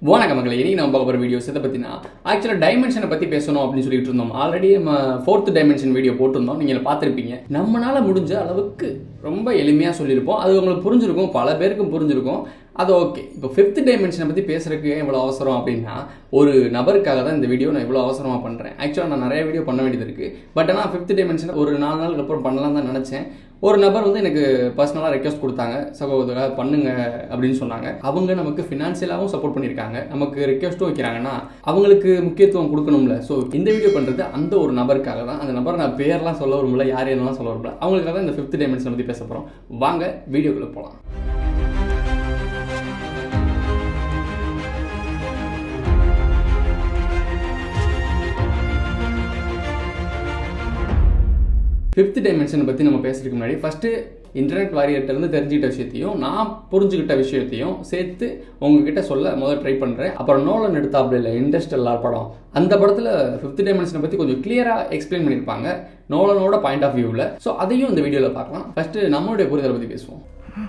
வணக்கம் மக்களை இன்னைக்கு நம்ம பார்க்க போகிற வீடியோஸ் எதை பற்றினா ஆக்சுவலாக டைமென்ஷனை பற்றி பேசணும் அப்படின்னு சொல்லிட்டு இருந்தோம் ஆல்ரெடி நம்ம ஃபோர்த் டைமென்ஷன் வீடியோ போட்டிருந்தோம் நீங்கள் பார்த்துருப்பீங்க நம்மளால முடிஞ்ச அளவுக்கு ரொம்ப எளிமையாக சொல்லியிருப்போம் அது உங்களுக்கு புரிஞ்சிருக்கும் பல பேருக்கும் புரிஞ்சிருக்கும் அது ஓகே இப்போ ஃபிஃப்த் டைமென்ஷனை பற்றி பேசுறதுக்கு ஏன் இவ்வளோ அவசரம் அப்படின்னா ஒரு நபருக்காக தான் இந்த வீடியோ நான் இவ்வளோ அவசரமாக பண்ணுறேன் ஆக்சுவலாக நான் நிறைய வீடியோ பண்ண வேண்டியது இருக்குது பட் ஆனால் ஃபிஃப்த் டைமென்ஷன் ஒரு நாலு நாளுக்கு அப்புறம் பண்ணலாம் தான் நினச்சேன் ஒரு நபர் வந்து எனக்கு பர்சனலாக ரெக்வஸ்ட் கொடுத்தாங்க சகோதரா பண்ணுங்க அப்படின்னு சொன்னாங்க அவங்க நமக்கு ஃபினான்ஷியலாகவும் சப்போர்ட் பண்ணியிருக்காங்க நமக்கு ரெக்வஸ்ட்டும் வைக்கிறாங்கன்னா அவங்களுக்கு முக்கியத்துவம் கொடுக்கணும்ல ஸோ இந்த வீடியோ பண்ணுறது அந்த ஒரு நபருக்காக தான் அந்த நபர் நான் பேர்லாம் சொல்ல விரும்பல யார் என்னலாம் சொல்ல விரும்பல அவங்களுக்காக தான் இந்த ஃபிஃப்த் டைமென்ஷன் பற்றி பேச போகிறோம் வாங்க வீடியோக்குள்ளே போகலாம் ஃபிஃப்த் டைமென்ஷனை பற்றி நம்ம பேசுறதுக்கு முன்னாடி ஃபஸ்ட்டு இன்டர்நெட் வாரியர்கிட்ட இருந்து தெரிஞ்சுக்கிட்ட விஷயத்தையும் நான் புரிஞ்சுக்கிட்ட விஷயத்தையும் சேர்த்து உங்ககிட்ட சொல்ல முதல்ல ட்ரை பண்ணுறேன் அப்புறம் நோலன் எடுத்தாப்புல இல்லை இண்டஸ்ட்ரியல் படம் அந்த படத்தில் ஃபிஃப்த் டைமென்ஷனை பற்றி கொஞ்சம் கிளியராக எக்ஸ்பிளைன் பண்ணியிருப்பாங்க நோலனோட பாயிண்ட் ஆஃப் வியூவில் ஸோ அதையும் இந்த வீடியோவில் பார்க்கலாம் ஃபஸ்ட்டு நம்மளுடைய புரிதலை பற்றி பேசுவோம்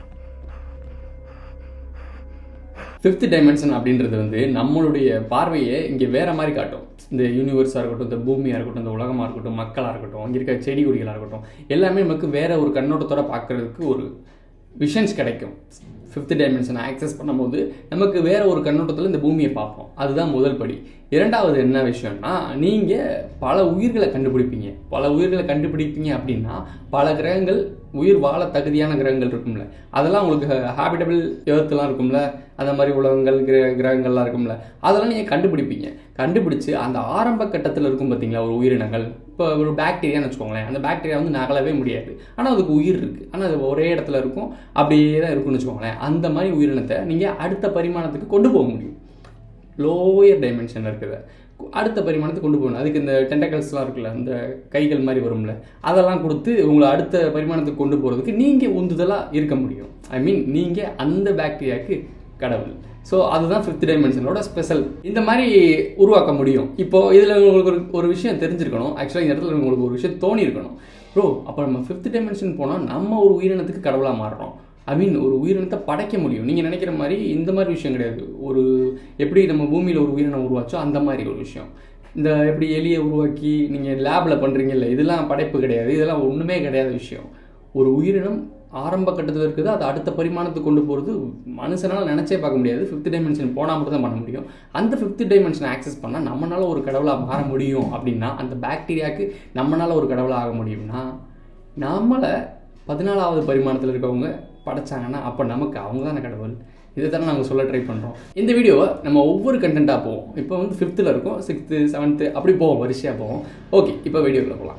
ஃபிஃப்த் டைமென்ஷன் அப்படின்றது வந்து நம்மளுடைய பார்வையை இங்கே வேற மாதிரி காட்டும் இந்த யூனிவர்ஸாக இருக்கட்டும் இந்த பூமியாக இருக்கட்டும் இந்த உலகமாக இருக்கட்டும் மக்களாக இருக்கட்டும் இங்கே இருக்க செடி கொடிகளாக இருக்கட்டும் எல்லாமே நமக்கு வேற ஒரு கண்ணோட்டத்தோட பார்க்கறதுக்கு ஒரு விஷன்ஸ் கிடைக்கும் ஃபிஃப்த் டைமென்ஷனை ஆக்சஸ் பண்ணும்போது நமக்கு வேற ஒரு கண்ணோட்டத்தில் இந்த பூமியை பார்ப்போம் அதுதான் முதல் படி இரண்டாவது என்ன விஷயம்னா நீங்கள் பல உயிர்களை கண்டுபிடிப்பீங்க பல உயிர்களை கண்டுபிடிப்பீங்க அப்படின்னா பல கிரகங்கள் உயிர் வாழ தகுதியான கிரகங்கள் இருக்கும்ல அதெல்லாம் உங்களுக்கு ஹேபிட்டபிள் எர்த்லாம் இருக்கும்ல அந்த மாதிரி உலகங்கள் கிர கிரகங்கள்லாம் இருக்கும்ல அதெல்லாம் நீங்கள் கண்டுபிடிப்பீங்க கண்டுபிடிச்சு அந்த ஆரம்ப கட்டத்தில் இருக்கும் பார்த்தீங்களா ஒரு உயிரினங்கள் இப்போ ஒரு பாக்டீரியான்னு வச்சுக்கோங்களேன் அந்த பாக்டீரியா வந்து நகலவே முடியாது ஆனால் அதுக்கு உயிர் இருக்குது ஆனால் அது ஒரே இடத்துல இருக்கும் அப்படியே தான் இருக்கும்னு வச்சுக்கோங்களேன் அந்த மாதிரி உயிரினத்தை நீங்கள் அடுத்த பரிமாணத்துக்கு கொண்டு போக முடியும் லோயர் டைமென்ஷன் இருக்குது அடுத்த பரிமாணத்துக்கு கொண்டு போகணும் அதுக்கு இந்த டெண்டக்கல்ஸ்லாம் இருக்குல்ல இந்த கைகள் மாதிரி வரும்ல அதெல்லாம் கொடுத்து உங்களை அடுத்த பரிமாணத்துக்கு கொண்டு போகிறதுக்கு நீங்கள் உந்துதலாக இருக்க முடியும் ஐ மீன் நீங்கள் அந்த பாக்டீரியாவுக்கு கடவுள் ஸோ அதுதான் ஃபிஃப்த் டைமென்ஷனோட ஸ்பெஷல் இந்த மாதிரி உருவாக்க முடியும் இப்போ இதில் உங்களுக்கு ஒரு ஒரு விஷயம் தெரிஞ்சிருக்கணும் ஆக்சுவலாக இந்த இடத்துல உங்களுக்கு ஒரு விஷயம் தோணி இருக்கணும் ப்ரோ அப்போ நம்ம ஃபிஃப்த் டைமென்ஷன் போனால் நம்ம ஒரு உயிரினத்துக்கு கடவுளாக மாறுறோம் ஐ மீன் ஒரு உயிரினத்தை படைக்க முடியும் நீங்கள் நினைக்கிற மாதிரி இந்த மாதிரி விஷயம் கிடையாது ஒரு எப்படி நம்ம பூமியில் ஒரு உயிரினம் உருவாச்சோ அந்த மாதிரி ஒரு விஷயம் இந்த எப்படி எலியை உருவாக்கி நீங்கள் லேபில் பண்ணுறீங்கல்ல இதெல்லாம் படைப்பு கிடையாது இதெல்லாம் ஒன்றுமே கிடையாத விஷயம் ஒரு உயிரினம் ஆரம்ப கட்டத்தில் இருக்குது அது அடுத்த பரிமாணத்துக்கு கொண்டு போகிறது மனுஷனால் நினச்சே பார்க்க முடியாது ஃபிஃப்த் டைமென்ஷன் போனால் மட்டும் தான் பண்ண முடியும் அந்த ஃபிஃப்த் டைமென்ஷனை ஆக்சஸ் பண்ணால் நம்மளால் ஒரு கடவுளாக மாற முடியும் அப்படின்னா அந்த பாக்டீரியாவுக்கு நம்மளால் ஒரு கடவுளாக ஆக முடியும்னா நம்மளை பதினாலாவது பரிமாணத்தில் இருக்கவங்க படைச்சாங்கன்னா அப்போ நமக்கு அவங்க தானே கடவுள் இதை தானே நாங்கள் சொல்ல ட்ரை பண்ணுறோம் இந்த வீடியோவை நம்ம ஒவ்வொரு கண்டென்ட்டாக போவோம் இப்போ வந்து ஃபிஃப்த்தில் இருக்கும் சிக்ஸ்த்து செவன்த்து அப்படி போவோம் வரிசையாக போவோம் ஓகே இப்போ வீடியோக்குள்ள போகலாம்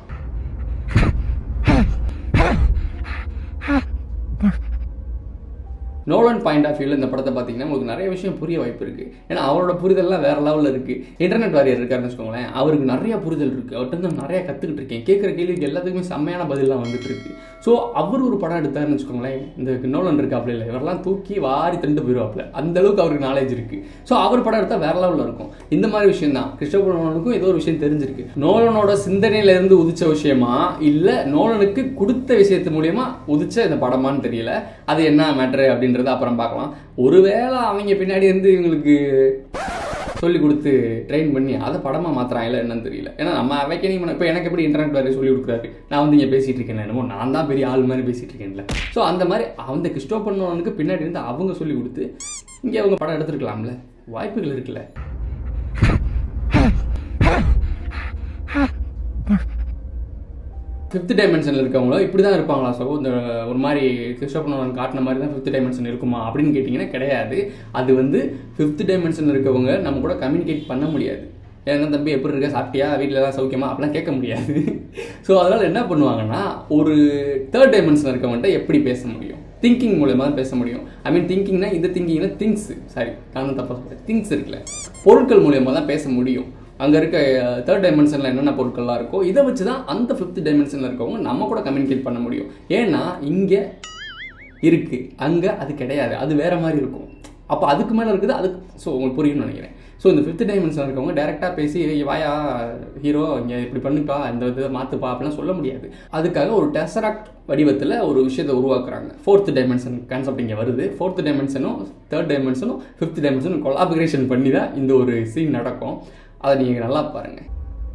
நோலன் பாயிண்ட் ஆஃப் வியூவில் இந்த படத்தை பார்த்தீங்கன்னா உங்களுக்கு நிறைய விஷயம் புரிய வாய்ப்பு இருக்குது ஏன்னா அவரோட புரிதல்லாம் வேறு லெவலில் இருக்குது இன்டர்நெட் வாரியர் இருக்காருன்னு வச்சுக்கோங்களேன் அவருக்கு நிறைய புரிதல் இருக்குது அவர்கிட்ட இருந்து நிறைய கற்றுக்கிட்டு இருக்கேன் கேட்குற கேள்விக்கு எல்லாத்துக்குமே செம்மையான பதிலாம் வந்துட்டு இருக்கு ஸோ அவர் ஒரு படம் எடுத்தாருன்னு வச்சுக்கோங்களேன் இந்த நோலன் இருக்காப்புல இல்லை இவரெல்லாம் தூக்கி வாரி தண்டு போயிடுவாப்புல அந்த அளவுக்கு அவருக்கு நாலேஜ் இருக்குது ஸோ அவர் படம் எடுத்தால் வேற லெவலில் இருக்கும் இந்த மாதிரி விஷயம் தான் கிறிஸ்டோபர் நோலனுக்கும் ஏதோ ஒரு விஷயம் தெரிஞ்சிருக்கு நோலனோட சிந்தனையிலேருந்து உதிச்ச விஷயமா இல்லை நோலனுக்கு கொடுத்த விஷயத்து மூலியமா உதிச்ச இந்த படமான்னு தெரியல அது என்ன மேட்ரு அப்படின்னு அப்படின்றத அப்புறம் பார்க்கலாம் ஒருவேளை அவங்க பின்னாடி இருந்து இவங்களுக்கு சொல்லி கொடுத்து ட்ரெயின் பண்ணி அதை படமாக மாத்திராங்களா என்னன்னு தெரியல ஏன்னா நம்ம அவைக்கனிங் பண்ண இப்போ எனக்கு எப்படி இன்டர்நெட் வேறு சொல்லி கொடுக்குறாரு நான் வந்து இங்கே பேசிகிட்டு இருக்கேன் என்னமோ நான் தான் பெரிய ஆள் மாதிரி பேசிகிட்டு இருக்கேன்ல ஸோ அந்த மாதிரி அந்த கிறிஸ்டோபர்னவனுக்கு பின்னாடி இருந்து அவங்க சொல்லி கொடுத்து இங்கே அவங்க படம் எடுத்துருக்கலாம்ல வாய்ப்புகள் இருக்குல்ல ஃபிஃப்த் டைமென்ஷனில் இருக்கவங்களோ இப்படி தான் இருப்பாங்களா ஸோ இந்த ஒரு மாதிரி கிறிஸ்டோபர் காட்டின மாதிரி தான் ஃபிஃப்த் டைமென்ஷன் இருக்குமா அப்படின்னு கேட்டிங்கன்னா கிடையாது அது வந்து ஃபிஃப்த் டைமென்ஷன் இருக்கவங்க நம்ம கூட கம்யூனிகேட் பண்ண முடியாது ஏன்னா தம்பி எப்படி இருக்க சாப்பிட்டியா வீட்டில் தான் சௌக்கியமா அப்படிலாம் கேட்க முடியாது ஸோ அதனால் என்ன பண்ணுவாங்கன்னா ஒரு தேர்ட் டைமென்ஷன் இருக்கவன்ட்ட எப்படி பேச முடியும் திங்கிங் மூலயமா தான் பேச முடியும் ஐ மீன் திங்கிங்னா இந்த திங்கிங்னா திங்ஸ் சாரி நான் தப்பாக சொல்கிறேன் திங்ஸ் இருக்குல்ல பொருட்கள் மூலயமா தான் பேச முடியும் அங்கே இருக்க தேர்ட் டைமென்ஷனில் என்னென்ன பொருட்கள்லாம் இருக்கோ இதை வச்சு தான் அந்த ஃபிஃப்த் டைமென்ஷனில் இருக்கவங்க நம்ம கூட கம்யூனிகேட் பண்ண முடியும் ஏன்னா இங்கே இருக்குது அங்கே அது கிடையாது அது வேற மாதிரி இருக்கும் அப்போ அதுக்கு மேலே இருக்குது அதுக்கு ஸோ உங்களுக்கு புரியும்னு நினைக்கிறேன் ஸோ இந்த ஃபிஃப்த் டைமென்ஷன் இருக்கவங்க டேரெக்டாக பேசி "ஏய், வாயா ஹீரோ இங்கே இப்படி பண்ணிப்பா இந்த இதை மாற்றுப்பா அப்படிலாம் சொல்ல முடியாது அதுக்காக ஒரு டெசராக்ட் வடிவத்தில் ஒரு விஷயத்தை உருவாக்குறாங்க ஃபோர்த் டைமென்ஷன் கான்செப்ட் இங்கே வருது ஃபோர்த் டைமென்ஷனும் தேர்ட் டைமென்ஷனும் ஃபிஃப்த் டைமென்ஷனும் கொலாபரேஷன் பண்ணி தான் இந்த ஒரு சீன் நடக்கும் அதை நீங்கள் நல்லா பாருங்கள்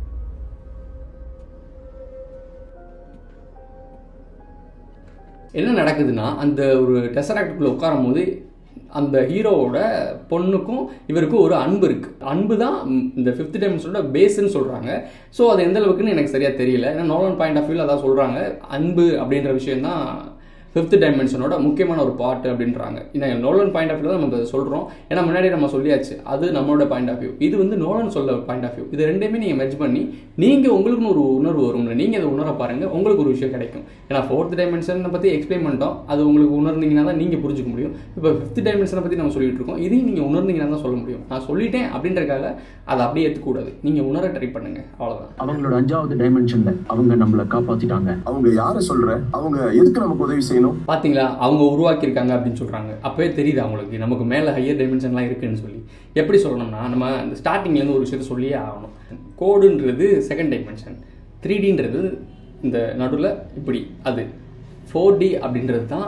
என்ன நடக்குதுன்னா அந்த ஒரு டெசராக்டுக்குள்ளே உட்காரும் போது அந்த ஹீரோவோட பொண்ணுக்கும் இவருக்கும் ஒரு அன்பு இருக்குது அன்பு தான் ம், இந்த ஃபிஃப்த் டைமென்ஷனோட பேஸ்ன்னு சொல்கிறாங்க ஸோ அது எந்த அளவுக்குன்னு எனக்கு சரியாக தெரியல ஏன்னா நோலன் பாயிண்ட் ஆஃப் வியூவில் அதான் சொல்கிறாங்க அன்பு அப்படின்ற விஷயம் தான் ஃபிஃப்த் டைமென்ஷனோட முக்கியமான ஒரு பார்ட் அப்படின்றாங்க ஏன்னா நோலன் பாயிண்ட் ஆஃப் வியூ தான் நம்ம இதை சொல்கிறோம் ஏன்னா முன்னாடி நம்ம சொல்லியாச்சு அது நம்மளோட பாயிண்ட் ஆஃப் வியூ இது வந்து நோலன் சொல்ல பாயிண்ட் ஆஃப் வியூ இது ரெண்டையுமே நீங்கள் மெர்ஜ் பண்ணி நீங்கள் உங்களுக்குன்னு ஒரு உணர்வு வரும்ல நீங்கள் அதை உணர பாருங்கள் உங்களுக்கு ஒரு விஷயம் கிடைக்கும் ஏன்னா ஃபோர்த் டைமென்ஷனை பற்றி எக்ஸ்பிளைன் பண்ணிட்டோம் அது உங்களுக்கு உணர்ந்தீங்கன்னா தான் நீங்கள் புரிஞ்சுக்க முடியும் இப்போ ஃபிஃப்த் டைமென்ஷனை பற்றி நம்ம சொல்லிட்டு இருக்கோம் இதையும் நீங்கள் உணர்ந்தீங்கன்னா தான் சொல்ல முடியும் நான் சொல்லிட்டேன் அப்படின்றக்காக அதை அப்படியே ஏற்றுக்கூடாது நீங்கள் உணர ட்ரை பண்ணுங்கள் அவ்வளோதான் அவங்களோட அஞ்சாவது டைமென்ஷன்ல அவங்க நம்மள காப்பாத்திட்டாங்க அவங்க யாரை சொல்ற அவங்க எதுக்கு நமக்கு உதவி செய்யணும் பார்த்தீங்களா அவங்க உருவாக்கியிருக்காங்க அப்படின்னு சொல்கிறாங்க அப்போவே தெரியுது அவங்களுக்கு நமக்கு மேலே ஹையர் டைமென்ஷன்லாம் இருக்குன்னு சொல்லி எப்படி சொல்லணும்னா நம்ம இந்த ஸ்டார்டிங்லேருந்து ஒரு விஷயத்த சொல்லியே ஆகணும் கோடுன்றது செகண்ட் டைமென்ஷன் த்ரீ டின்றது இந்த நடுவில் இப்படி அது ஃபோர் டி அப்படின்றது தான்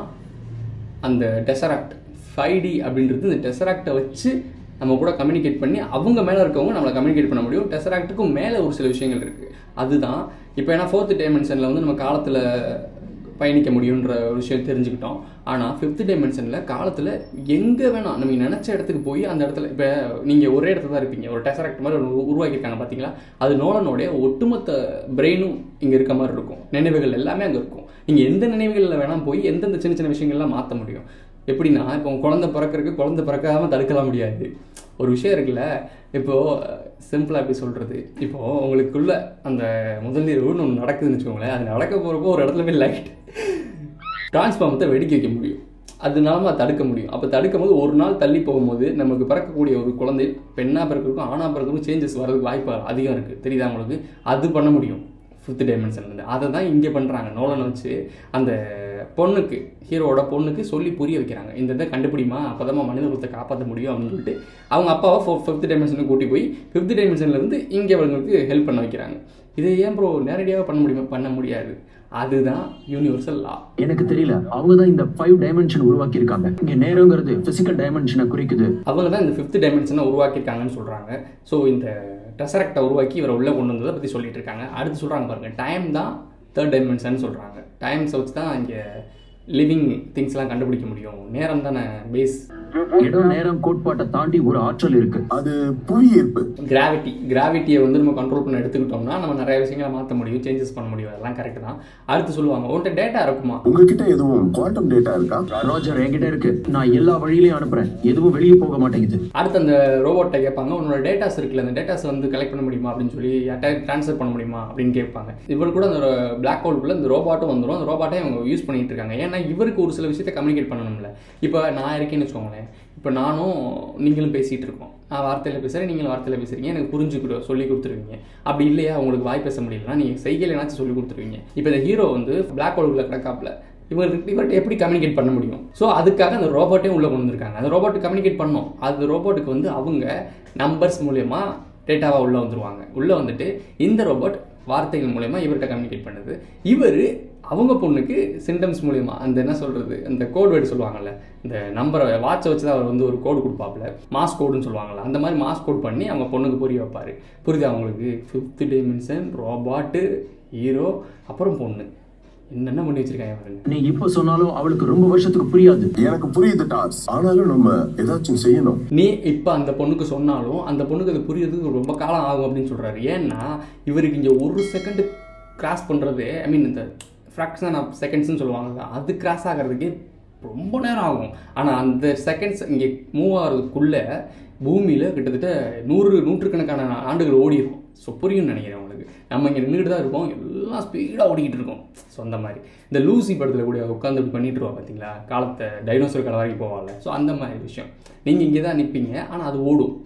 அந்த டெசராக்ட் ஃபைவ் டி அப்படின்றது இந்த டெசராக்டை வச்சு நம்ம கூட கம்யூனிகேட் பண்ணி அவங்க மேலே இருக்கவங்க நம்மளை கம்யூனிகேட் பண்ண முடியும் டெசராக்ட்டுக்கும் மேலே ஒரு சில விஷயங்கள் இருக்குது அதுதான் இப்போ ஏன்னா ஃபோர்த் டைமென்ஷனில் வந்து நம்ம காலத்தில் பயணிக்க முடியுன்ற ஒரு விஷயம் தெரிஞ்சுக்கிட்டோம் ஆனால் ஃபிஃப்த் டைமென்ஷனில் காலத்தில் எங்கே வேணால் நம்ம நினச்ச இடத்துக்கு போய் அந்த இடத்துல இப்போ நீங்கள் ஒரே இடத்துல தான் இருப்பீங்க ஒரு டெசராக்ட் மாதிரி ஒன்று உருவாக்கியிருக்காங்க பார்த்தீங்களா அது நோலனோடைய ஒட்டுமொத்த பிரெயினும் இங்கே இருக்க மாதிரி இருக்கும் நினைவுகள் எல்லாமே அங்கே இருக்கும் நீங்கள் எந்த நினைவுகளில் வேணால் போய் எந்தெந்த சின்ன சின்ன விஷயங்கள்லாம் மாற்ற முடியும் எப்படின்னா இப்போ உங்க குழந்தை பிறக்கறதுக்கு குழந்தை பிறக்காம தடுக்கலாம் முடியாது ஒரு விஷயம் இருக்குல்ல இப்போது சிம்பிளாக எப்படி சொல்கிறது இப்போது உங்களுக்குள்ள அந்த முதல் இரவுன்னு ஒன்று நடக்குதுன்னு வச்சுக்கோங்களேன் அது நடக்க போகிறப்போ ஒரு இடத்துல போய் லைட் டிரான்ஸ்ஃபார்மத்தை வெடிக்க வைக்க முடியும் அதனால நம்ம தடுக்க முடியும் அப்போ தடுக்கும் போது ஒரு நாள் தள்ளி போகும்போது நமக்கு பிறக்கக்கூடிய ஒரு குழந்தை பெண்ணாக பிறக்கிறதுக்கும் ஆணாக பிறக்கிறதுக்கும் சேஞ்சஸ் வர்றதுக்கு வாய்ப்பு அதிகம் இருக்குது தெரியுதா உங்களுக்கு அது பண்ண முடியும் ஃபிஃப்த் டைமென்ஷன்லேருந்து அதை தான் இங்கே பண்ணுறாங்க நோலனை வச்சு அந்த பொண்ணுக்கு ஹீரோவோட பொண்ணுக்கு சொல்லி புரிய வைக்கிறாங்க இந்த இதை கண்டுபிடிமா அப்போ மனித குலத்தை காப்பாற்ற முடியும் அப்படின்னு சொல்லிட்டு அவங்க அப்பாவை ஃபோ ஃபிஃப்த் டைமென்ஷனுக்கு கூட்டி போய் ஃபிஃப்த் டைமென்ஷன்லேருந்து இங்கே அவங்களுக்கு ஹெல்ப் பண்ண வைக்கிறாங்க இதை ஏன் ப்ரோ நேரடியாக பண்ண முடியுமா பண்ண முடியாது அதுதான் யூனிவர்சல் லா எனக்கு தெரியல அவங்க தான் இந்த ஃபைவ் டைமென்ஷன் உருவாக்கி இருக்காங்க இங்க நேரங்கிறது பிசிக்கல் டைமென்ஷனை குறிக்குது அவங்க தான் இந்த ஃபிஃப்த் டைமென்ஷனை உருவாக்கியிருக்காங்கன்னு சொல்கிறாங்க ஸோ இந்த டெசரக்டை உருவாக்கி இவரை உள்ளே கொண்டு வந்ததை பற்றி சொல்லிட்டு இருக்காங்க அடுத்து சொல்கிறாங்க பாருங்கள் டைம் தான் தேர்ட் டைமென்ஷன் சொல்கிறாங்க டைம்ஸை வச்சு தான் இங்கே லிவிங் திங்ஸ்லாம் கண்டுபிடிக்க முடியும் நேரம் தானே பேஸ் இடம் நேரம் கோட்பாட்டை தாண்டி ஒரு ஆற்றல் இருக்கு அது புவி ஈர்ப்பு கிராவிட்டி கிராவிட்டியை வந்து நம்ம கண்ட்ரோல் பண்ண எடுத்துக்கிட்டோம்னா நம்ம நிறைய விஷயங்களை மாற்ற முடியும் சேஞ்சஸ் பண்ண முடியும் அதெல்லாம் கரெக்ட் தான் அடுத்து சொல்லுவாங்க உன்கிட்ட டேட்டா இருக்குமா உங்ககிட்ட எதுவும் குவாண்டம் டேட்டா இருக்கா ரோஜர் என்கிட்ட இருக்கு நான் எல்லா வழியிலையும் அனுப்புறேன் எதுவும் வெளியே போக மாட்டேங்குது அடுத்து அந்த ரோபோட்டை கேட்பாங்க உன்னோட டேட்டாஸ் இருக்குல்ல அந்த டேட்டாஸ் வந்து கலெக்ட் பண்ண முடியுமா அப்படின்னு சொல்லி யார்ட்ட ட்ரான்ஸ்ஃபர் பண்ண முடியுமா அப்படின்னு கேட்பாங்க இவர் கூட அந்த பிளாக் ஹோல்குள்ள இந்த ரோபாட்டும் வந்துடும் அந்த ரோபாட்டை அவங்க யூஸ் பண்ணிட்டு இருக்காங்க ஏன்னா இவருக்கு ஒரு சில விஷயத்தை கம்யூனிகேட் பண்ணணும்ல இப்போ நான் இருக்கேன்னு வச்சுக்கோங்களேன் இப்போ நானும் நீங்களும் பேசிகிட்டு இருக்கோம் நான் வார்த்தையில் பேசுகிறேன் நீங்களும் வார்த்தையில் பேசுகிறீங்க எனக்கு புரிஞ்சுக்கிட்டு சொல்லி கொடுத்துருவீங்க அப்படி இல்லையா உங்களுக்கு வாய் பேச முடியலன்னா நீங்கள் செய்கையிலனாச்சும் சொல்லி கொடுத்துருவீங்க இப்போ இந்த ஹீரோ வந்து பிளாக் ஹோல்குள்ள கிடக்காப்புல இவருக்கு இவர்கிட்ட எப்படி கம்யூனிகேட் பண்ண முடியும் ஸோ அதுக்காக அந்த ரோபோட்டையும் உள்ளே கொண்டு வந்திருக்காங்க அந்த ரோபோட் கம்யூனிகேட் பண்ணோம் அது ரோபோட்டுக்கு வந்து அவங்க நம்பர்ஸ் மூலயமா டேட்டாவாக உள்ளே வந்துருவாங்க உள்ளே வந்துட்டு இந்த ரோபோட் வார்த்தைகள் மூலயமா இவர்கிட்ட கம்யூனிகேட் பண்ணுது இவர் அவங்க பொண்ணுக்கு சிம்டம்ஸ் மூலயமா அந்த என்ன சொல்கிறது அந்த கோட் வேர்டு சொல்லுவாங்கல்ல இந்த நம்பரை வாட்சை வச்சு தான் அவர் வந்து ஒரு கோடு கொடுப்பாப்புல மாஸ் கோடுன்னு சொல்லுவாங்கல்ல அந்த மாதிரி மாஸ் கோட் பண்ணி அவங்க பொண்ணுக்கு புரிய வைப்பார் புரியுதா அவங்களுக்கு ஃபிஃப்த் டைமென்ஷன் ரோபாட்டு ஹீரோ அப்புறம் பொண்ணு என்னென்ன பண்ணி வச்சிருக்காங்க பாருங்க நீ இப்போ சொன்னாலும் அவளுக்கு ரொம்ப வருஷத்துக்கு புரியாது எனக்கு புரியுது டாஸ் ஆனாலும் நம்ம ஏதாச்சும் செய்யணும் நீ இப்போ அந்த பொண்ணுக்கு சொன்னாலும் அந்த பொண்ணுக்கு அது புரியறதுக்கு ரொம்ப காலம் ஆகும் அப்படின்னு சொல்கிறாரு ஏன்னா இவருக்கு இங்கே ஒரு செகண்ட் கிராஸ் பண்ணுறது ஐ மீன் இந்த ஃப்ராக்ஷன் ஆஃப் செகண்ட்ஸ்னு சொல்லுவாங்கல்ல அது கிராஸ் ஆகிறதுக்கே ரொம்ப நேரம் ஆகும் ஆனால் அந்த செகண்ட்ஸ் இங்கே மூவ் ஆகிறதுக்குள்ளே பூமியில் கிட்டத்தட்ட நூறு நூற்றுக்கணக்கான ஆண்டுகள் ஓடிடும் ஸோ புரியும்னு நினைக்கிறேன் உங்களுக்கு நம்ம இங்கே நின்றுட்டு தான் இருக்கோம் எல்லாம் ஸ்பீடாக ஓடிக்கிட்டு இருக்கோம் ஸோ அந்த மாதிரி இந்த லூசி படத்தில் கூட உட்காந்து இப்படி பண்ணிட்டு இருவா பார்த்தீங்களா காலத்தை டைனோசர் காலம் வரைக்கும் போவாங்கல்ல ஸோ அந்த மாதிரி விஷயம் நீங்கள் இங்கே தான் நிற்பீங்க ஆனால் அது ஓடும்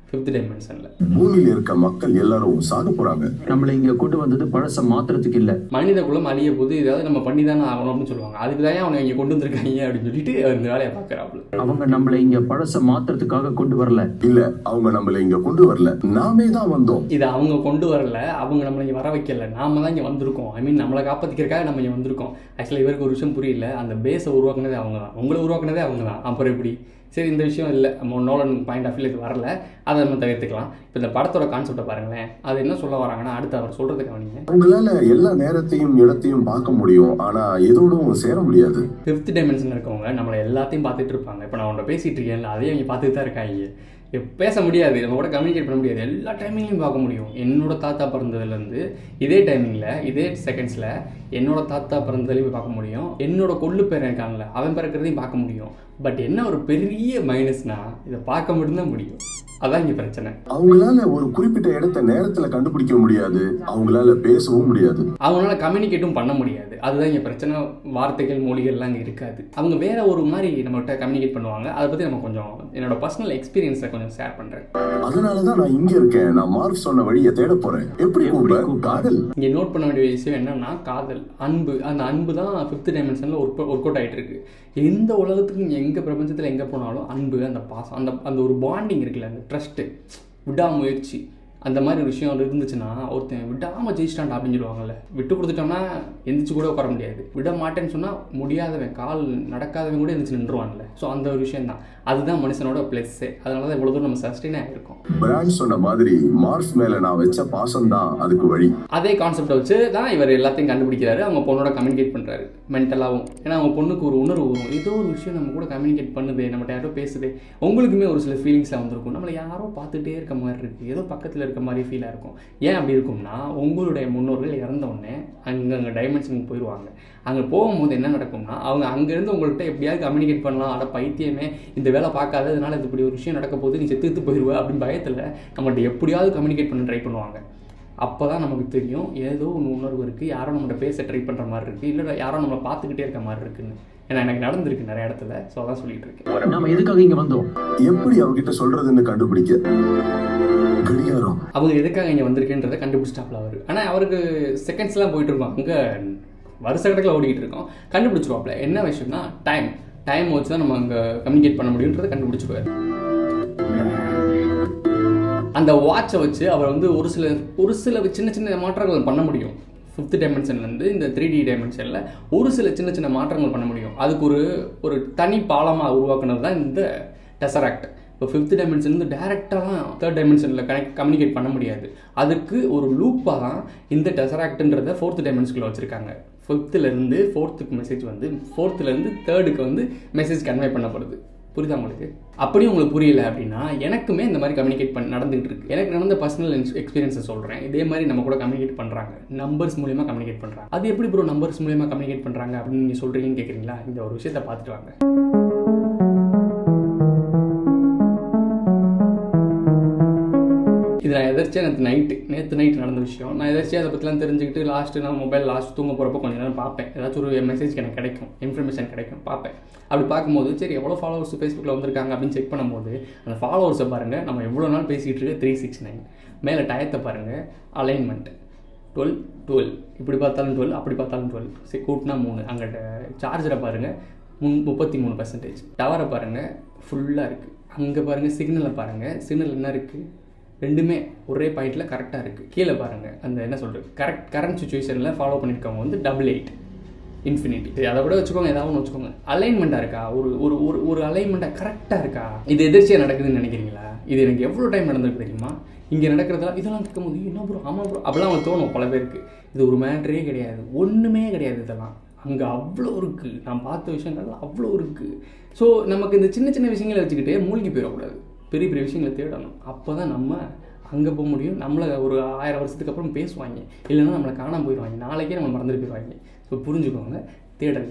ஃபிஃப்த் டைமென்ஷனில் பூமியில இருக்க மக்கள் எல்லாரும் சாக போறாங்க நம்மளை இங்க கொண்டு வந்தது பழச மாத்துறதுக்கு இல்ல மனித குலம் அழிய போது ஏதாவது நம்ம பண்ணி தானே ஆகணும் அப்படின்னு சொல்லுவாங்க அதுக்கு தான் அவனை இங்கே கொண்டு வந்திருக்காங்க அப்படின்னு சொல்லிட்டு அவர் இந்த வேலையை பார்க்குறாப்புல அவங்க நம்மளை இங்க பழச மாத்துறதுக்காக கொண்டு வரல இல்ல அவங்க நம்மள இங்க கொண்டு வரல நாமே தான் வந்தோம் இதை அவங்க கொண்டு வரல அவங்க நம்மளை இங்கே வர வைக்கல நாம தான் இங்கே வந்திருக்கோம் ஐ மீன் நம்மளை காப்பாற்றிக்கிறக்காக நம்ம இங்கே வந்திருக்கோம் ஆக்சுவலாக இவருக்கு ஒரு விஷயம் புரியல அந்த பேஸை உருவாக்குனதே அவங்க தான் உங்களை உருவாக்குனதே அவங்க தான் அப்புறம் எப்படி சரி இந்த விஷயம் இல்லை நம்ம நோலன் பாயிண்ட் ஆஃப் வியூ இது வரல அதை நம்ம தவிர்த்துக்கலாம் இப்போ இந்த படத்தோட கான்செப்டை பாருங்களேன் அது என்ன சொல்ல வராங்கன்னா அடுத்து அவர் சொல்கிறது கவனிங்க அவங்களால எல்லா நேரத்தையும் இடத்தையும் பார்க்க முடியும் ஆனா எதோடும் சேர முடியாது ஃபிஃப்த் டைமென்ஷன் இருக்கவங்க நம்மளை எல்லாத்தையும் பார்த்துட்டு இருப்பாங்க இப்போ நான் உன்ட்ட பேசிட்டு இருக்கேன்ல அதையும் அவங்க பார்த்துட்டு தான் இருக்காங்க இப்ப பேச முடியாது நம்ம கூட கம்யூனிகேட் பண்ண முடியாது எல்லா டைமிங்லையும் பார்க்க முடியும் என்னோட தாத்தா பிறந்ததுலேருந்து இதே டைமிங்கில் இதே செகண்ட்ஸில் என்னோட தாத்தா பிறந்ததுலையும் போய் பார்க்க முடியும் என்னோட கொள்ளு பேரன் இருக்கான்ல அவன் பிறக்கிறதையும் பார்க்க முடியும் பட் என்ன ஒரு பெரிய மைனஸ்னா இதை பார்க்க மட்டும்தான் முடியும் அதான் இங்கே பிரச்சனை அவங்களால ஒரு குறிப்பிட்ட இடத்த நேரத்துல கண்டுபிடிக்க முடியாது அவங்களால பேசவும் முடியாது அவங்களால கம்யூனிகேட்டும் பண்ண முடியாது அதுதான் இங்கே பிரச்சனை வார்த்தைகள் மொழிகள்லாம் அங்கே இருக்காது அவங்க வேற ஒரு மாதிரி நம்மகிட்ட கம்யூனிகேட் பண்ணுவாங்க அதை பற்றி நம்ம கொஞ்சம் என்னோட பர்சனல் எக்ஸ்பீரியன்ஸை கொஞ்சம் ஷேர் பண்ணுறேன் அதனாலதான் நான் இங்க இருக்கேன் நான் மார்க் சொன்ன வழியை தேட போறேன் எப்படி கூப்பிட காதல் இங்கே நோட் பண்ண வேண்டிய விஷயம் என்னன்னா காதல் அன்பு அந்த அன்பு தான் ஃபிஃப்த் டைமென்ஷனில் ஒர்க் ஒர்க் அவுட் ஆகிட்டு இருக்கு எந்த உலகத்துக்கும் எங்கே பிரபஞ்சத்தில் எங்கே போனாலும் அன்பு அந்த பாசம் அந்த அந்த ஒரு பாண்டிங் இருக்குல்ல அந்த ட்ரஸ்ட்டு விடாமுயற்சி அந்த மாதிரி ஒரு விஷயம் இருந்துச்சுன்னா ஒருத்தன் விடாமல் ஜெயிச்சிட்டான்டா அப்படின்னு சொல்லுவாங்கல்ல விட்டு கொடுத்துட்டோம்னா எந்திரிச்சு கூட உட்கார முடியாது விட மாட்டேன்னு சொன்னால் முடியாதவன் கால் நடக்காதவன் கூட எந்திரிச்சு நின்றுவான்ல ஸோ அந்த ஒரு விஷயம் தான் அதுதான் மனுஷனோட ப்ளஸ்ஸே அதனால தான் இவ்வளோ தூரம் நம்ம சஸ்டெயினாக இருக்கோம் பிராண்ட் சொன்ன மாதிரி மார்ஸ் மேல நான் வச்ச பாசம் தான் அதுக்கு வழி அதே கான்செப்டை வச்சு தான் இவர் எல்லாத்தையும் கண்டுபிடிக்கிறாரு அவங்க பொண்ணோட கம்யூனிகேட் பண்ணுறாரு மென்டலாகவும் ஏன்னா அவங்க பொண்ணுக்கு ஒரு உணர்வு வரும் ஏதோ ஒரு விஷயம் நம்ம கூட கம்யூனிகேட் பண்ணுது நம்மகிட்ட யாரோ பேசுது உங்களுக்குமே ஒரு சில ஃபீலிங்ஸ்லாம் வந்திருக்கும் நம்மளை யாரோ பார்த்துட்டே இருக்க மாதிரி இருக்குது ஏதோ பக்கத்தில் இருக்க மாதிரி ஃபீலாக இருக்கும் ஏன் அப்படி இருக்கும்னா உங்களுடைய முன்னோர்கள் இறந்த உடனே அங்கே அங்கே டைமென்ஷனுக்கு போயிடுவாங்க அங்கே போகும்போது என்ன நடக்கும்னா அவங்க அங்கேருந்து உங்கள்கிட்ட எப்படியாவது கம்யூனிகேட் பண்ணலாம் அட பைத்தியமே இந்த வேலை பார்க்காத இதனால இது இப்படி ஒரு விஷயம் நடக்க போகுது நீ செத்து செத்து போயிடுவ அப்படின்னு பயத்தில் நம்மகிட்ட எப்படியாவது கம்யூனிகேட் பண்ண ட்ரை பண்ணுவாங்க அப்போ தான் நமக்கு தெரியும் ஏதோ ஒன்று உணர்வு இருக்குது யாரோ நம்மகிட்ட பேச ட்ரை பண்ணுற மாதிரி இருக்குது இல்லை யாரோ நம்மளை பார்த்துக்கிட்டே இருக்க மாதிரி இருக்குன்னு ஏன்னா எனக்கு நடந்திருக்கு நிறைய இடத்துல ஸோ அதான் சொல்லிட்டு இருக்கேன் நாம எதுக்காக இங்க வந்தோம் எப்படி அவகிட்ட சொல்றதுன்னு கண்டுபிடிக்க கடிகாரம் அவங்க எதுக்காக இங்கே வந்திருக்குன்றதை கண்டுபிடிச்சிட்டாப்ல அவர் ஆனால் அவருக்கு செகண்ட்ஸ்லாம் போயிட்டு இருக்கோம் அங்கே வருஷ கணக்கில் ஓடிக்கிட்டு இருக்கோம் கண்டுபிடிச்சிருவாப்ல என்ன விஷயம்னா டைம் டைம் வச்சு தான் நம்ம அங்கே கம்யூனிகேட் பண்ண முடியுன்றதை கண்டுபிடிச்சிருவாரு அந்த வாட்சை வச்சு அவர் வந்து ஒரு சில ஒரு சில சின்ன சின்ன மாற்றங்கள் பண்ண முடியும் ஃபிஃப்த் டைமென்ஷன்லேருந்து இந்த த்ரீ டி டைமென்ஷனில் ஒரு சில சின்ன சின்ன மாற்றங்கள் பண்ண முடியும் அதுக்கு ஒரு ஒரு தனி பாலமாக உருவாக்குனது தான் இந்த டெசராக்ட் இப்போ ஃபிஃப்த் டைமென்ஷன்லேருந்து டேரெக்டாலாம் தேர்ட் டைமென்ஷனில் கனெக்ட் கம்யூனிகேட் பண்ண முடியாது அதுக்கு ஒரு லூப்பாக தான் இந்த டெசராக்ட்ன்றதை ஃபோர்த் டைமென்ஷனுக்குள்ள வச்சுருக்காங்க ஃபிஃப்த்துலேருந்து ஃபோர்த்துக்கு மெசேஜ் வந்து ஃபோர்த்துலேருந்து தேர்டுக்கு வந்து மெசேஜ் கன்வே பண்ணப்படுது புரியுதா உங்களுக்கு அப்படியும் உங்களுக்கு புரியல அப்படின்னா எனக்குமே இந்த மாதிரி கம்யூனிகேட் பண்ண நடந்துகிட்டு இருக்கு எனக்கு நடந்த பர்சனல் எக்ஸ்பீரியன்ஸை சொல்கிறேன் இதே மாதிரி நம்ம கூட கம்யூனிகேட் பண்ணுறாங்க நம்பர்ஸ் மூலியமா கம்யூனிகேட் பண்ணுறாங்க அது எப்படி ப்ரோ நம்பர்ஸ் மூலியமா கம்யூனிகேட் பண்ணுறாங்க அப்படின்னு நீங்கள் சொல்கிறீங்கன்னு கேட்குறீங்களா இந்த ஒரு விஷயத்தை பார்த்துட்டு வாங்க இது நான் எதாச்சும் நேற்று நைட்டு நேற்று நைட் நடந்த விஷயம் நான் எதாச்சும் அதை பற்றிலாம் தெரிஞ்சுக்கிட்டு லாஸ்ட்டு நான் மொபைல் லாஸ்ட் தூங்க போகிறப்ப கொஞ்ச நேரம் பார்ப்பேன் ஏதாச்சும் ஒரு மெசேஜ் எனக்கு கிடைக்கும் இன்ஃபர்மேஷன் கிடைக்கும் பார்ப்பேன் அப்படி பார்க்கும்போது சரி எவ்வளோ ஃபாலோவர்ஸ் ஃபேஸ்புக்கில் வந்திருக்காங்க அப்படின்னு செக் பண்ணும்போது அந்த ஃபாலோவர்ஸை பாருங்கள் நம்ம எவ்வளோ நாள் பேசிகிட்டு இருக்க த்ரீ சிக்ஸ் நைன் மேலே டயத்தை பாருங்கள் அலைன்மெண்ட் டுவெல் டுவெல் இப்படி பார்த்தாலும் டுவெல் அப்படி பார்த்தாலும் டுவெல் சரி கூட்டினா மூணு அங்கிட்ட சார்ஜரை பாருங்கள் முன் முப்பத்தி மூணு பர்சன்டேஜ் டவரை பாருங்கள் ஃபுல்லாக இருக்குது அங்கே பாருங்கள் சிக்னலை பாருங்கள் சிக்னல் என்ன இருக்குது ரெண்டுமே ஒரே பாயிண்டில் கரெக்டாக இருக்குது கீழே பாருங்கள் அந்த என்ன சொல்கிறது கரெக்ட் கரண்ட் சுச்சுவேஷனில் ஃபாலோ பண்ணியிருக்கவங்க வந்து டபுள் எயிட் இன்ஃபினிட்டி சரி அதை கூட வச்சுக்கோங்க ஏதாவது ஒன்று வச்சுக்கோங்க அலைன்மெண்ட்டாக இருக்கா ஒரு ஒரு ஒரு ஒரு அலைன்மெண்ட்டாக கரெக்டாக இருக்கா இது எதிர்ச்சியாக நடக்குதுன்னு நினைக்கிறீங்களா இது எனக்கு எவ்வளோ டைம் நடந்திருக்கு தெரியுமா இங்கே நடக்கிறதெல்லாம் இதெல்லாம் கேட்கும்போது என்ன ப்ரோ ஆமாம் ப்ரோ அப்படிலாம் அவங்க தோணும் பல பேருக்கு இது ஒரு மேட்ரே கிடையாது ஒன்றுமே கிடையாது இதெல்லாம் அங்கே அவ்வளோ இருக்குது நான் பார்த்த விஷயங்கள் அவ்வளோ இருக்குது ஸோ நமக்கு இந்த சின்ன சின்ன விஷயங்களை வச்சுக்கிட்டே மூழ்கி போயிடக்கூடாது பெரிய பெரிய விஷயங்களை தேடணும் அப்போ தான் நம்ம அங்கே போக முடியும் நம்மளை ஒரு ஆயிரம் வருஷத்துக்கு அப்புறம் பேசுவாங்க இல்லைன்னா நம்மளை காணாம போயிடுவாங்க நாளைக்கே நம்ம மறந்துட்டு போயிடுவாங்க ஸோ புரிஞ்சுக்கோங்க தேடல் தான்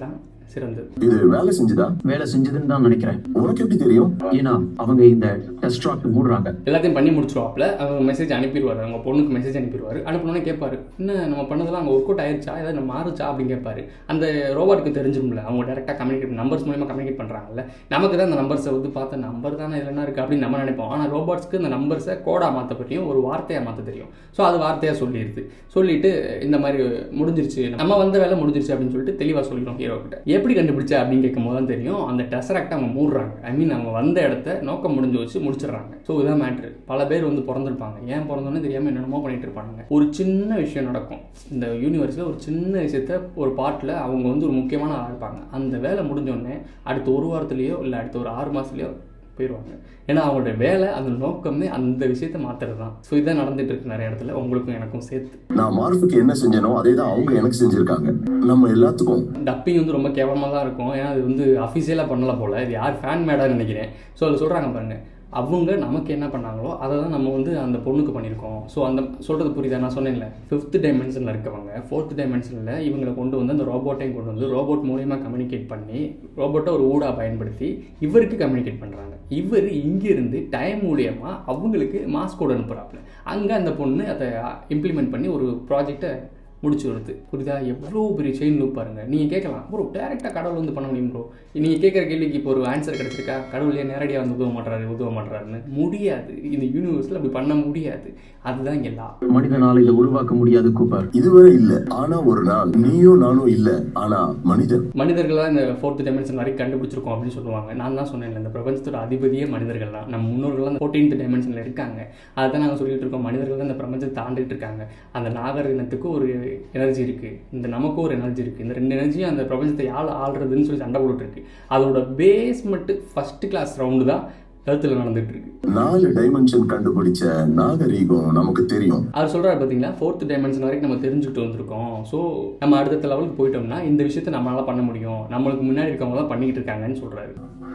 சிறந்தது இது வேலை செஞ்சுதா வேலை செஞ்சதுன்னு தான் நினைக்கிறேன் உனக்கு எப்படி தெரியும் ஏன்னா அவங்க இந்த டெஸ்ட் ராக் மூடுறாங்க எல்லாத்தையும் பண்ணி முடிச்சிருவாப்ல அவங்க மெசேஜ் அனுப்பிடுவார் அவங்க பொண்ணுக்கு மெசேஜ் அனுப்பிடுவார் அனுப்பினோடனே கேட்பாரு என்ன நம்ம பண்ணதெல்லாம் அங்கே ஒர்க் அவுட் ஆயிருச்சா ஏதாவது நம்ம மாறுச்சா அப்படின்னு கேட்பாரு அந்த ரோபோட்டுக்கு தெரிஞ்சிரும்ல அவங்க டேரெக்டாக கம்யூனிகேட் நம்பர்ஸ் மூலியமாக கம்யூனிகேட் பண்ணுறாங்கல்ல நமக்கு தான் அந்த நம்பர்ஸை வந்து பார்த்த நம்பர் தானே இதில் என்ன இருக்குது அப்படின்னு நம்ம நினைப்போம் ஆனால் ரோபோட்ஸ்க்கு இந்த நம்பர்ஸை கோடாக மாற்ற பற்றியும் ஒரு வார்த்தையாக மாற்ற தெரியும் ஸோ அது வார்த்தையாக சொல்லிடுது சொல்லிட்டு இந்த மாதிரி முடிஞ்சிருச்சு நம்ம வந்த வேலை முடிஞ்சிருச்சு அப்படின்னு சொல்லிட்டு தெளிவாக சொல்லிடும் ஹீரோ கிட்ட எப்படி கண்டுபிடிச்ச அப்படின்னு கேட்கும் போது தான் தெரியும் அந்த டெசராக்ட் அவங்க மூடுறாங்க ஐ மீன் அவங்க வந்த இடத்த நோக்கம் முடிஞ்சு வச்சு முடிச்சிடுறாங்க ஸோ இதுதான் மேட்ரு பல பேர் வந்து பிறந்திருப்பாங்க ஏன் பிறந்தோன்னே தெரியாமல் என்னென்னமோ பண்ணிட்டு இருப்பாங்க ஒரு சின்ன விஷயம் நடக்கும் இந்த யூனிவர்ஸில் ஒரு சின்ன விஷயத்த ஒரு பாட்டில் அவங்க வந்து ஒரு முக்கியமான ஆளா இருப்பாங்க அந்த வேலை முடிஞ்சோடனே அடுத்த ஒரு வாரத்துலேயோ இல்லை அடுத்த ஒரு ஆறு மாதத்துலையோ போயிடுவாங்க ஏன்னா அவங்களுடைய வேலை அந்த நோக்கமே அந்த விஷயத்தை மாற்றுறது தான் ஸோ இதான் நடந்துட்டு இருக்கு நிறைய இடத்துல உங்களுக்கும் எனக்கும் சேர்த்து நான் மார்ஃபுக்கு என்ன செஞ்சேனோ அதே தான் அவங்க எனக்கு செஞ்சிருக்காங்க நம்ம எல்லாத்துக்கும் டப்பிங் வந்து ரொம்ப கேவலமாக தான் இருக்கும் ஏன்னா அது வந்து அஃபிஷியலாக பண்ணல போல் இது யார் ஃபேன் மேடான்னு நினைக்கிறேன் ஸோ அதில் சொல்கிறாங்க பாருங்க அவங்க நமக்கு என்ன பண்ணாங்களோ அதை தான் நம்ம வந்து அந்த பொண்ணுக்கு பண்ணியிருக்கோம் ஸோ அந்த சொல்கிறது புரியுதா நான் சொன்னேன்ல ஃபிஃப்த் டைமென்ஷனில் இருக்கவங்க ஃபோர்த் டைமென்ஷனில் இவங்களை கொண்டு வந்து அந்த ரோபோட்டையும் கொண்டு வந்து ரோபோட் மூலியமாக கம்யூனிகேட் பண்ணி ரோபோட்டை ஒரு ஊடாக பயன்படுத்தி இவருக்கு கம்யூனிகேட் பண்ணுறாங்க இவர் இங்கிருந்து டைம் மூலியமாக அவங்களுக்கு மாஸ் கோட் அனுப்புகிறாப்புல அங்கே அந்த பொண்ணு அதை இம்ப்ளிமெண்ட் பண்ணி ஒரு ப்ராஜெக்டை முடிச்சு வருது புரியுதா எவ்வளோ பெரிய செயின் லூப் பாருங்க நீங்கள் கேட்கலாம் ப்ரோ டேரெக்டாக கடவுள் வந்து பண்ண முடியும் ப்ரோ நீங்கள் கேட்குற கேள்விக்கு இப்போ ஒரு ஆன்சர் கிடச்சிருக்கா கடவுள் ஏன் நேரடியாக வந்து உதவ மாட்டாரு உதவ மாட்டாருன்னு முடியாது இந்த யூனிவர்ஸில் அப்படி பண்ண முடியாது அதுதான் இங்கே லா மனிதனால் இதை உருவாக்க முடியாது கூப்பர் இதுவரை இல்ல ஆனா ஒரு நாள் நீயும் நானும் இல்ல ஆனா மனிதன் மனிதர்கள் தான் இந்த ஃபோர்த் டைமென்ஷன் வரைக்கும் கண்டுபிடிச்சிருக்கோம் அப்படின்னு சொல்லுவாங்க நான் தான் சொன்னேன் இந்த பிரபஞ்சத்தோட அதிபதியே மனிதர்கள் தான் நம்ம முன்னோர்கள் தான் ஃபோர்டீன்த் டைமென்ஷனில் இருக்காங்க அதை தான் நாங்கள் சொல்லிட்டு இருக்கோம் மனிதர்கள் தான் இந்த பிரபஞ்சத்தை தாண்டிட்டு இருக்காங்க அந்த நாகர் இனத்துக்கு ஒரு எனர்ஜி இருக்குது இந்த நமக்கும் ஒரு எனர்ஜி இருக்குது இந்த ரெண்டு எனர்ஜியும் அந்த பிரபஞ்சத்தை யாழ் ஆள்றதுன்னு சொல்லி சண்டை போட்டுட்டு இருக்கு அதோட பேஸ்மெண்ட்டு ஃபர்ஸ்ட் கிளாஸ் ரவுண்டு தான் கருத்தில் நடந்துட்டு இருக்கு நாலு டைமென்ஷன் கண்டுபிடிச்ச நாகரீகம் நமக்கு தெரியும் அவர் சொல்கிறாரு பார்த்தீங்களா ஃபோர்த் டைமென்ஷன் வரைக்கும் நம்ம தெரிஞ்சுக்கிட்டு வந்திருக்கோம் ஸோ நம்ம அடுத்த லெவலுக்கு போயிட்டோம்னா இந்த விஷயத்தை நம்மளால பண்ண முடியும் நம்மளுக்கு முன்னாடி இருக்கவங்க தான் பண்ணிக்கிட்டு இருக்காங்கன்னு சொல்கிறாரு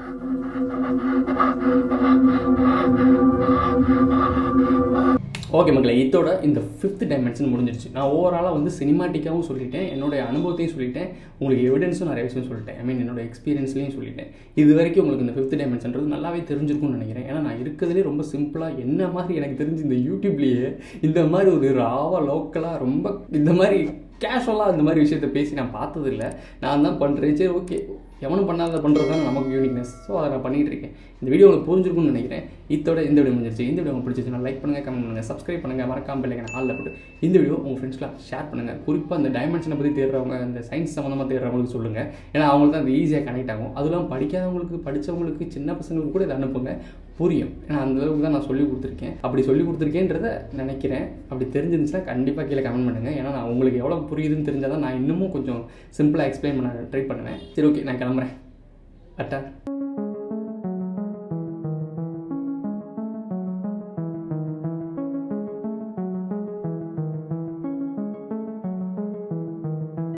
ஓகே மக்களே இதோட இந்த ஃபிஃப்த் டைமென்ஷன் முடிஞ்சிருச்சு நான் ஓவராலாக வந்து சினிமாட்டிக்காகவும் சொல்லிட்டேன் என்னோட அனுபவத்தையும் சொல்லிட்டேன் உங்களுக்கு எவிடன்ஸும் நிறைய விஷயம் சொல்லிட்டேன் ஐ மீன் என்னோட எக்ஸ்பீரியன்ஸ்லையும் சொல்லிட்டேன் இது வரைக்கும் உங்களுக்கு இந்த ஃபிஃப்த் டைமென்ஷன்றது நல்லாவே தெரிஞ்சிருக்கும்னு நினைக்கிறேன் ஏன்னா நான் இருக்கிறதுலே ரொம்ப சிம்பிளாக என்ன மாதிரி எனக்கு தெரிஞ்சு இந்த யூடியூப்லேயே இந்த மாதிரி ஒரு ராவாக லோக்கலாக ரொம்ப இந்த மாதிரி கேஷுவலாக இந்த மாதிரி விஷயத்த பேசி நான் பார்த்ததில்ல நான் தான் பண்ணுறேன் சரி ஓகே எவனும் பண்ணாத பண்ணுறது தான் நமக்கு யூனிக்னஸ் ஸோ அதை நான் பண்ணிகிட்டு இருக்கேன் இந்த வீடியோ உங்களுக்கு புரிஞ்சிருக்கும்னு நினைக்கிறேன் இதோட இந்த வீடியோ முடிஞ்சிருச்சு இந்த வீடியோ உங்களுக்கு பிடிச்சிருச்சுன்னா லைக் பண்ணுங்கள் கமெண்ட் பண்ணுங்கள் சப்ஸ்கிரைப் பண்ணுங்கள் மறக்காம பிள்ளைங்க ஆளில் போட்டு இந்த வீடியோ உங்கள் ஃப்ரெண்ட்ஸ்லாம் ஷேர் பண்ணுங்கள் குறிப்பாக அந்த டைமென்ஷனை பற்றி தேடுறவங்க இந்த சயின்ஸ் சம்மந்தமாக தேடுறவங்களுக்கு சொல்லுங்கள் ஏன்னா அவங்களுக்கு தான் அது ஈஸியாக கனெக்ட் ஆகும் அதெல்லாம் படிக்காதவங்களுக்கு படித்தவங்களுக்கு சின்ன பசங்களுக்கு கூட இதை அனுப்புங்க புரியும் ஏன்னா அந்த அளவுக்கு தான் நான் சொல்லி கொடுத்துருக்கேன் அப்படி சொல்லி கொடுத்துருக்கேன்றத நினைக்கிறேன் அப்படி தெரிஞ்சிருந்துச்சுன்னா கண்டிப்பாக கீழே கமெண்ட் பண்ணுங்கள் ஏன்னா நான் உங்களுக்கு எவ்வளோ புரியுதுன்னு தெரிஞ்சால் தான் நான் இன்னமும் கொஞ்சம் சிம்பிளாக எக்ஸ்பிளைன் பண்ண ட்ரை பண்ணுவேன் சரி ஓகே நான் கிளம்புறேன் அட்டா